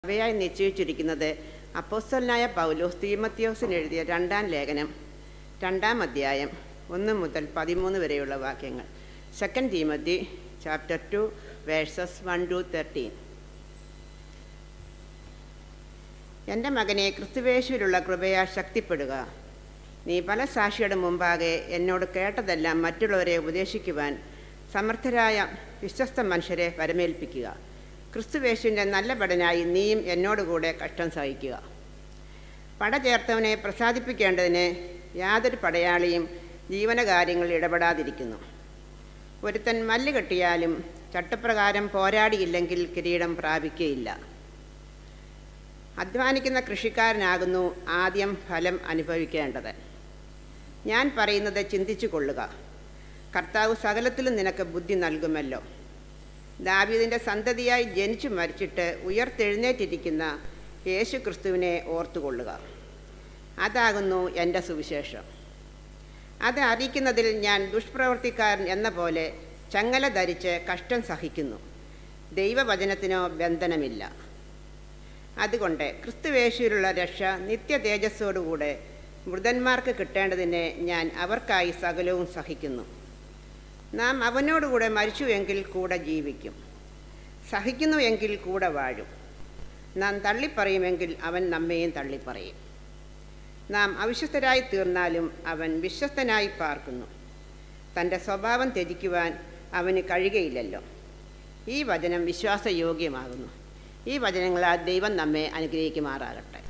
അവയായി നിശ്ചയിച്ചിരിക്കുന്നത് അപ്പോസ്തലനായ പൗലോസ് തീമത്യോസിന് എഴുതിയ രണ്ടാം ലേഖനം രണ്ടാം അധ്യായം ഒന്ന് മുതൽ പതിമൂന്ന് വരെയുള്ള വാക്യങ്ങൾ second Timothy chapter two verses one two thirteen എൻ്റെ മകനെ ക്രിസ്തുവേശുവിലുള്ള കൃപയാൽ ശക്തിപ്പെടുക നീ പല സാക്ഷിയുടെ മുമ്പാകെ എന്നോട് കേട്ടതെല്ലാം മറ്റുള്ളവരെ ഉപദേശിക്കുവാൻ സമർത്ഥരായ വിശ്വസ്ത മനുഷ്യരെ വരമേൽപ്പിക്കുക ക്രിസ്തുവേശുവിൻ്റെ നല്ല പടനായി നീയും എന്നോടുകൂടെ കഷ്ടം സഹിക്കുക പട ചേർത്തവനെ പ്രസാദിപ്പിക്കേണ്ടതിന് യാതൊരു പടയാളിയും ജീവനകാര്യങ്ങളിൽ ഇടപെടാതിരിക്കുന്നു ഒരുത്തൻ മല്ല് കെട്ടിയാലും ചട്ടപ്രകാരം പോരാടിയില്ലെങ്കിൽ കിരീടം പ്രാപിക്കുകയില്ല അധ്വാനിക്കുന്ന കൃഷിക്കാരനാകുന്നു ആദ്യം ഫലം അനുഭവിക്കേണ്ടത് ഞാൻ പറയുന്നത് ചിന്തിച്ചു കൊള്ളുക കർത്താവ് സകലത്തിലും നിനക്ക് ബുദ്ധി നൽകുമല്ലോ ദാവീദിൻ്റെ സന്തതിയായി ജനിച്ചു മരിച്ചിട്ട് ഉയർത്തെഴുന്നേറ്റിരിക്കുന്ന യേശു ക്രിസ്തുവിനെ ഓർത്തുകൊള്ളുക അതാകുന്നു എൻ്റെ സുവിശേഷം അത് അറിയിക്കുന്നതിൽ ഞാൻ ദുഷ്പ്രവർത്തിക്കാരൻ എന്ന പോലെ ചങ്ങല ധരിച്ച് കഷ്ടം സഹിക്കുന്നു ദൈവവചനത്തിനോ ബന്ധനമില്ല അതുകൊണ്ട് ക്രിസ്തുവേശുവിലുള്ള രക്ഷ നിത്യ തേജസ്സോടുകൂടെ മൃതന്മാർക്ക് കിട്ടേണ്ടതിന് ഞാൻ അവർക്കായി സകലവും സഹിക്കുന്നു നാം അവനോടുകൂടെ മരിച്ചുവെങ്കിൽ കൂടെ ജീവിക്കും സഹിക്കുന്നു എങ്കിൽ കൂടെ വാഴും നാം തള്ളിപ്പറയുമെങ്കിൽ അവൻ നമ്മെയും തള്ളിപ്പറയും നാം അവിശ്വസ്തരായി തീർന്നാലും അവൻ വിശ്വസ്തനായി പാർക്കുന്നു തൻ്റെ സ്വഭാവം ത്യജിക്കുവാൻ അവന് കഴിയുകയില്ലല്ലോ ഈ വചനം വിശ്വാസയോഗ്യമാകുന്നു ഈ വചനങ്ങളാൽ ദൈവം നമ്മെ അനുഗ്രഹിക്കുമാറാകട്ടെ